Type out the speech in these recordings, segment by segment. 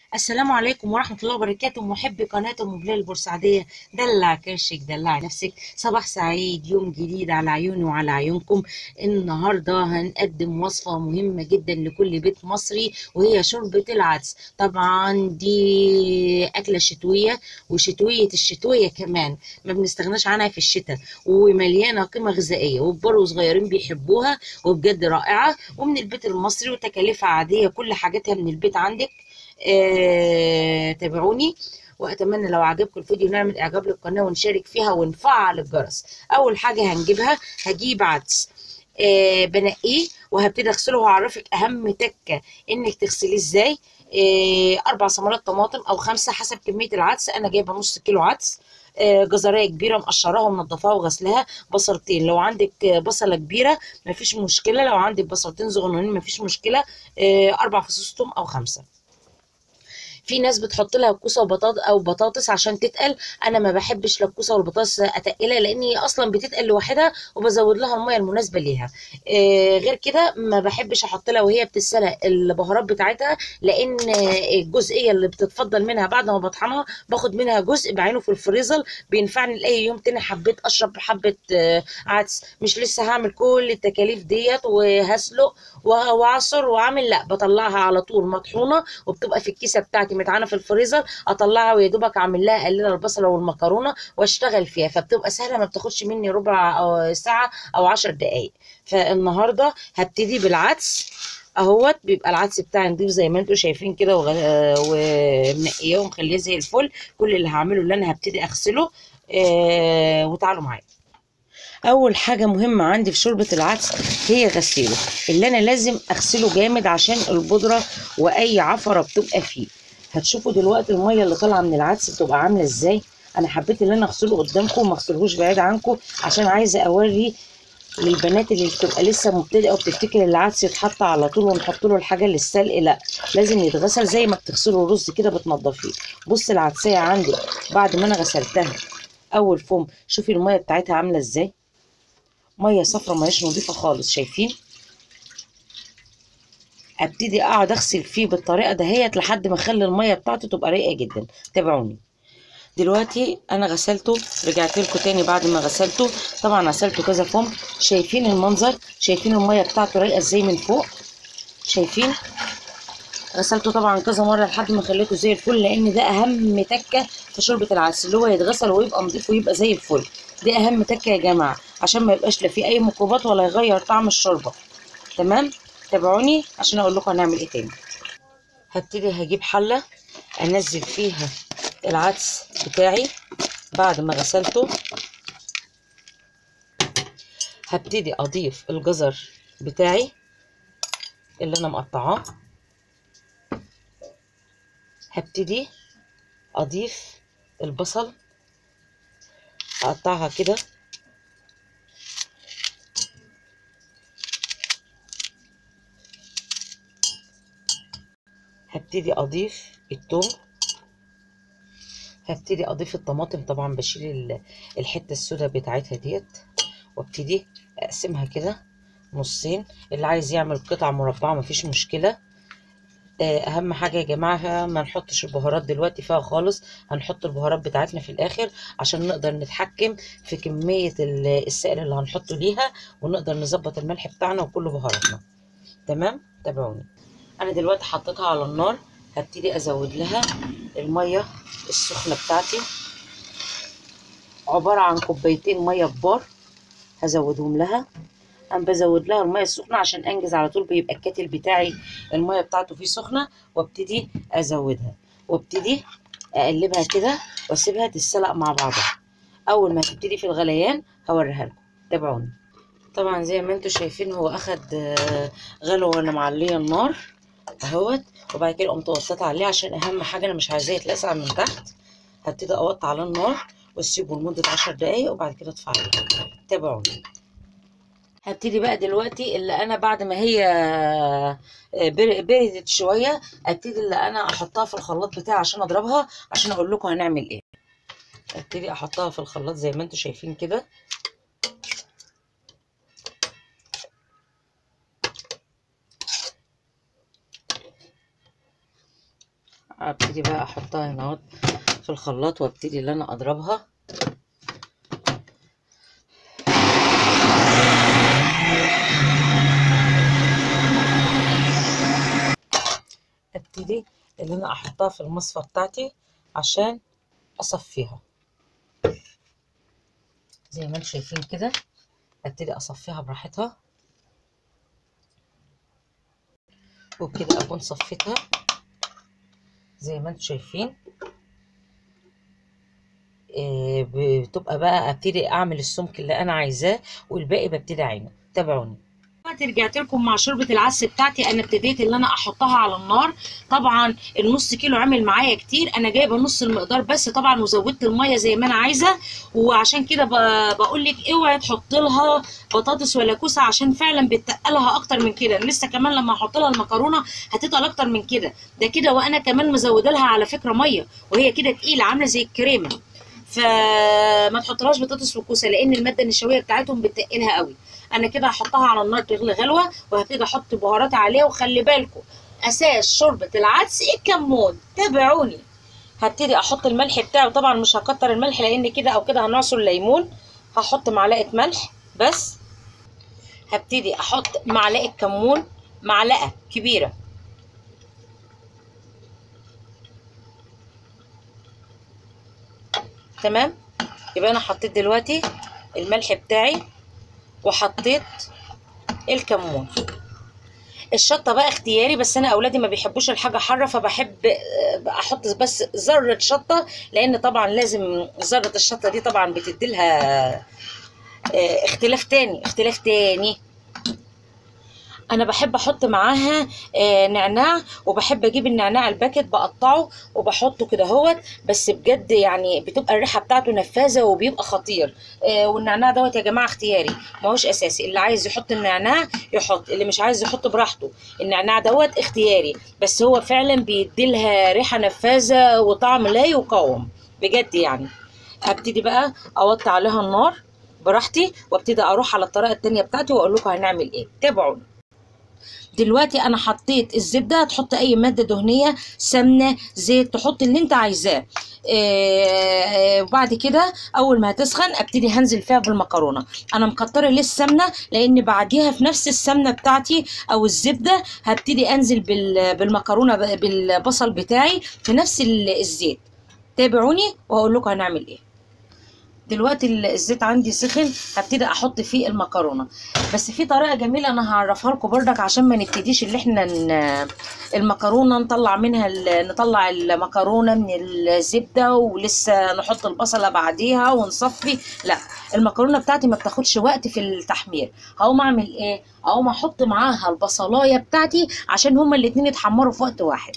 السلام عليكم ورحمة الله وبركاته محبي قناة أم بلال البورسعيدية دلع كرشك دلع نفسك صباح سعيد يوم جديد على عيوني وعلى عيونكم النهاردة هنقدم وصفة مهمة جدا لكل بيت مصري وهي شوربة العدس طبعا دي أكلة شتوية وشتوية الشتوية كمان ما بنستغناش عنها في الشتاء ومليانة قيمة غذائية وكبار وصغيرين بيحبوها وبجد رائعة ومن البيت المصري وتكاليفها عادية كل حاجاتها من البيت عندك آه، تابعوني واتمنى لو عجبكم الفيديو نعمل اعجاب للقناه ونشارك فيها ونفعل الجرس اول حاجه هنجيبها هجيب عدس آه بنقيه وهبتدي اغسله وهعرفك اهم تكه انك تغسليه ازاي آه اربع ثمرات طماطم او خمسه حسب كميه العدس انا جايبه نص كيلو عدس آه جزريه كبيره مقشراها ومنضفاها وغسلها بصلتين لو عندك بصله كبيره مفيش مشكله لو عندك بصلتين صغننين مفيش مشكله آه اربع فصوص توم او خمسه في ناس بتحط لها كوسه وبطاطس او بطاطس عشان تتقل انا ما بحبش لا الكوسه والبطاطس اتقلها لان هي اصلا بتتقل لوحدها وبزود لها الميه المناسبه ليها آه غير كده ما بحبش احط لها وهي بتتسلق البهارات بتاعتها لان الجزئيه اللي بتتفضل منها بعد ما بطحنها باخد منها جزء بعينه في الفريزر بينفعني لاي يوم تاني حبيت اشرب حبه آه عدس مش لسه هعمل كل التكاليف ديت وهسلق واعصر واعمل لا بطلعها على طول مطحونه وبتبقى في الكيسه بتاعتي متعانه في الفريزر اطلعها ويا دوبك اعمل لها اقلل البصله والمكرونه واشتغل فيها فبتبقى سهله ما بتاخدش مني ربع أو ساعه او عشر دقائق فالنهارده هبتدي بالعدس اهوت بيبقى العدس بتاعي نضيف زي ما انتم شايفين كده ومنقيه ومخليه زي الفل كل اللي هعمله اللي انا هبتدي اغسله آه وتعالوا معايا اول حاجه مهمه عندي في شوربه العدس هي غسيله اللي انا لازم اغسله جامد عشان البودره واي عفره بتبقى فيه هتشوفوا دلوقتي الميه اللي طالعه من العدس بتبقى عامله ازاي انا حبيت ان انا اغسله قدامكم وما اغسلهوش بعيد عنكم عشان عايزه اوري للبنات اللي بتبقى لسه مبتدئه وبتفتكر العدس يتحط على طول ونحط له الحاجه للسلق لا لازم يتغسل زي ما بتغسلوا الرز كده بتنضفيه بص العدسيه عندي بعد ما انا غسلتها اول فم شوفي الميه بتاعتها عامله ازاي ميه صفرا ماهيش نظيفه خالص شايفين ابتدي اقعد اغسل فيه بالطريقه دهيت لحد ما اخلي الميه بتاعته تبقى رايقه جدا تابعوني دلوقتي انا غسلته رجعت لكم تاني بعد ما غسلته طبعا غسلته كذا فم شايفين المنظر شايفين الميه بتاعته رايقه ازاي من فوق شايفين غسلته طبعا كذا مره لحد ما خليته زي الفل لان ده اهم تكه في شوربه العدس اللي هو يتغسل ويبقى نضيف ويبقى زي الفل دي اهم تكه يا جماعه عشان ما يبقاش لا فيه اي ميكروبات ولا يغير طعم الشوربه تمام تابعوني عشان اقول لكم هنعمل ايه تاني هبتدي هجيب حله انزل فيها العدس بتاعي بعد ما غسلته هبتدي اضيف الجزر بتاعي اللي انا مقطعاه هبتدي اضيف البصل اقطعها كده هبتدي اضيف الثوم هبتدي اضيف الطماطم طبعا بشيل الحته السوداء بتاعتها ديت وابتدي اقسمها كده نصين اللي عايز يعمل قطع مربعه مفيش مشكله اهم حاجه يا جماعه ما نحطش البهارات دلوقتي فيها خالص هنحط البهارات بتاعتنا في الاخر عشان نقدر نتحكم في كميه السائل اللي هنحطه ليها ونقدر نظبط الملح بتاعنا وكل بهاراتنا تمام تابعوني انا دلوقتي حطيتها على النار هبتدي ازود لها الميه السخنه بتاعتي عباره عن كوبايتين ميه كبار هزودهم لها انا بزود لها الميه السخنه عشان انجز على طول بيبقى الكاتل بتاعي الميه بتاعته فيه سخنه وابتدي ازودها وابتدي اقلبها كده واسيبها تتسلق مع بعضها اول ما تبتدي في الغليان هوريها لكم تابعوني طبعا زي ما انتم شايفين هو اخد غلوه وانا معليه النار اهوت وبعد كده قمت وطيت عليه عشان اهم حاجه انا مش عايزاه يتلسع من تحت هبتدي اوطي على النار واسيبه لمده عشر دقايق وبعد كده اطفي عليه تابعوني هبتدي بقى دلوقتي اللي انا بعد ما هي بردت شويه ابتدي اللي انا احطها في الخلاط بتاعي عشان اضربها عشان اقول لكم هنعمل ايه ابتدي احطها في الخلاط زي ما انتم شايفين كده ابتدي بقى احطها هنا اهوت في الخلاط وابتدي ان انا اضربها ابتدي ان انا احطها في المصفى بتاعتي عشان اصفيها زي ما انتم شايفين كده ابتدي اصفيها براحتها وبكده اكون صفيتها زي ما انتم شايفين إيه بتبقى بقى ابتدي اعمل السمك اللي انا عايزاه والباقي ببتدي اعينه تابعوني دلوقتي رجعت لكم مع شوربه العدس بتاعتي انا ابتديت ان انا احطها على النار طبعا النص كيلو عمل معايا كتير انا جايبه نص المقدار بس طبعا وزودت الميه زي ما انا عايزه وعشان كده بقول لك اوعي تحط لها بطاطس ولا كوسه عشان فعلا بتقلها اكتر من كده لسه كمان لما احط لها المكرونه هتتقل اكتر من كده ده كده وانا كمان مزوده لها على فكره ميه وهي كده تقيله عامله زي الكريمه فما تحطلهاش بطاطس وكوسه لان الماده النشويه بتاعتهم بتقلها قوي انا كده هحطها على النار تغلي غلوه وهبتدي احط بهارات عليها وخلي بالكم اساس شوربه العدس الكمون تابعوني هبتدي احط الملح بتاعه طبعا مش هكتر الملح لان كده او كده هنعصر الليمون هحط معلقه ملح بس هبتدي احط معلقه كمون معلقه كبيره تمام يبقى انا حطيت دلوقتي الملح بتاعي وحطيت الكمون الشطه بقى اختياري بس انا اولادي ما بيحبوش الحاجه حاره فبحب احط بس ذره شطه لان طبعا لازم ذره الشطه دي طبعا بتدي لها اختلاف تاني اختلاف تاني انا بحب احط معاها آه نعناع وبحب اجيب النعناع الباكت بقطعه وبحطه كده اهوت بس بجد يعني بتبقى الريحه بتاعته نفاذه وبيبقى خطير آه والنعناع دوت يا جماعه اختياري ما هوش اساسي اللي عايز يحط النعناع يحط اللي مش عايز يحط براحته النعناع دوت اختياري بس هو فعلا بيدي لها ريحه نفاذه وطعم لا يقاوم بجد يعني هبتدي بقى اوطي عليها النار براحتي وابتدي اروح على الطريقه التانيه بتاعتي واقول لكم هنعمل ايه تابعوني دلوقتي انا حطيت الزبده تحط اي ماده دهنيه سمنه زيت تحط اللي انت عايزاه وبعد كده اول ما هتسخن ابتدي هنزل فيها بالمكرونه انا مكتره ليه السمنه لان بعديها في نفس السمنه بتاعتي او الزبده هبتدي انزل بالمكرونه بالبصل بتاعي في نفس الزيت تابعوني وهقول لكم هنعمل ايه دلوقتي الزيت عندي سخن هبتدي احط فيه المكرونه بس في طريقه جميله انا هعرفها لكم بردك عشان ما نبتديش اللي احنا المكرونه نطلع منها نطلع المكرونه من الزبده ولسه نحط البصله بعديها ونصفي لا المكرونه بتاعتي ما بتاخدش وقت في التحمير هقوم اعمل ايه اقوم احط معاها البصلايه بتاعتي عشان هما الاتنين يتحمروا في وقت واحد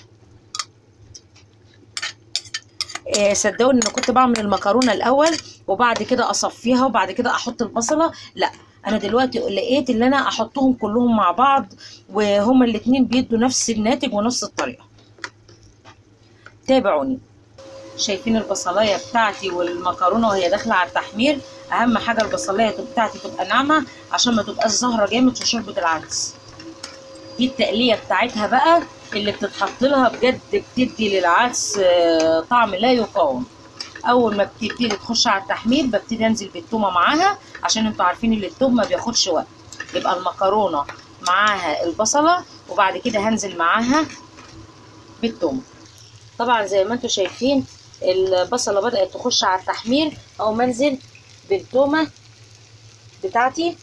إيه صدقوني انا كنت بعمل المكرونه الاول وبعد كده اصفيها وبعد كده احط البصله لا انا دلوقتي لقيت ان انا احطهم كلهم مع بعض وهما الاتنين بيدوا نفس الناتج ونفس الطريقه تابعوني شايفين البصلايه بتاعتي والمكرونه وهي داخله على التحمير اهم حاجه البصلايه بتاعتي تبقى ناعمه عشان ما تبقاش زهره جامد في شوربه العدس دي التقليه بتاعتها بقى اللي بتتحط لها بجد بتدي للعدس طعم لا يقاوم اول ما بتبتدي تخش على التحمير ببتدي انزل بالتومه معاها عشان انتوا عارفين ان التوم ما بياخدش وقت يبقى المكرونه معاها البصله وبعد كده هنزل معاها بالتومه طبعا زي ما انتوا شايفين البصله بدات تخش على التحمير او منزل بالتومه بتاعتي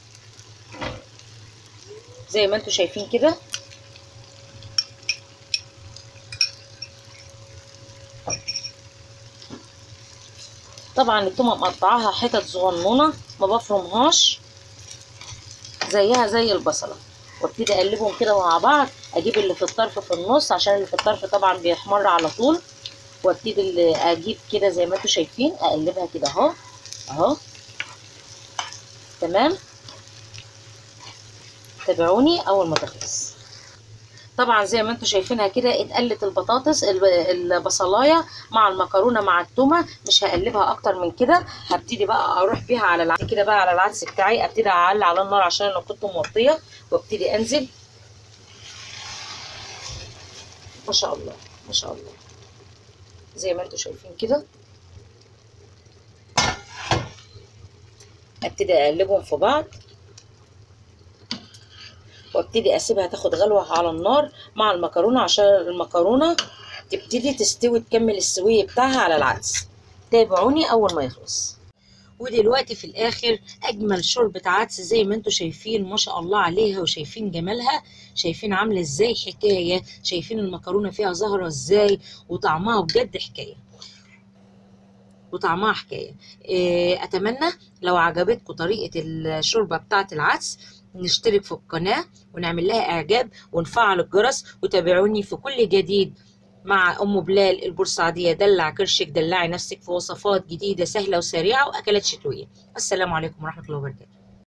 زي ما انتوا شايفين كده طبعا التومه مقطعاها حتت صغنونه ما بفرمهاش زيها زي البصله وابتدي اقلبهم كده مع بعض اجيب اللي في الطرف في النص عشان اللي في الطرف طبعا بيحمر على طول وابتدي اللي اجيب كده زي ما انتم شايفين اقلبها كده اهو اهو تمام تابعوني اول ما تخلص طبعا زي ما انتم شايفينها كده اتقلت البطاطس البصلايه مع المكرونه مع التومه مش هقلبها اكتر من كده هبتدي بقى اروح بيها على العدس كده بقى على العدس بتاعي ابتدي اعلي على النار عشان انا كنت موطيه وابتدي انزل ما شاء الله ما شاء الله زي ما انتم شايفين كده ابتدي اقلبهم في بعض وابتدي اسيبها تاخد غلوه على النار مع المكرونه عشان المكرونه تبتدي تستوي تكمل السويه بتاعها على العدس تابعوني اول ما يخلص ودلوقتي في الاخر اجمل شوربه عدس زي ما انتم شايفين ما شاء الله عليها وشايفين جمالها شايفين عامله ازاي حكايه شايفين المكرونه فيها زهره ازاي وطعمها بجد حكايه وطعمها حكايه إيه، اتمنى لو عجبتكم طريقه الشوربه بتاعه العدس نشترك في القناه ونعمل لها اعجاب ونفعل الجرس وتابعوني في كل جديد مع ام بلال البورسعيديه دلع كرشك دلعي نفسك في وصفات جديده سهله وسريعه واكلات شتويه السلام عليكم ورحمه الله وبركاته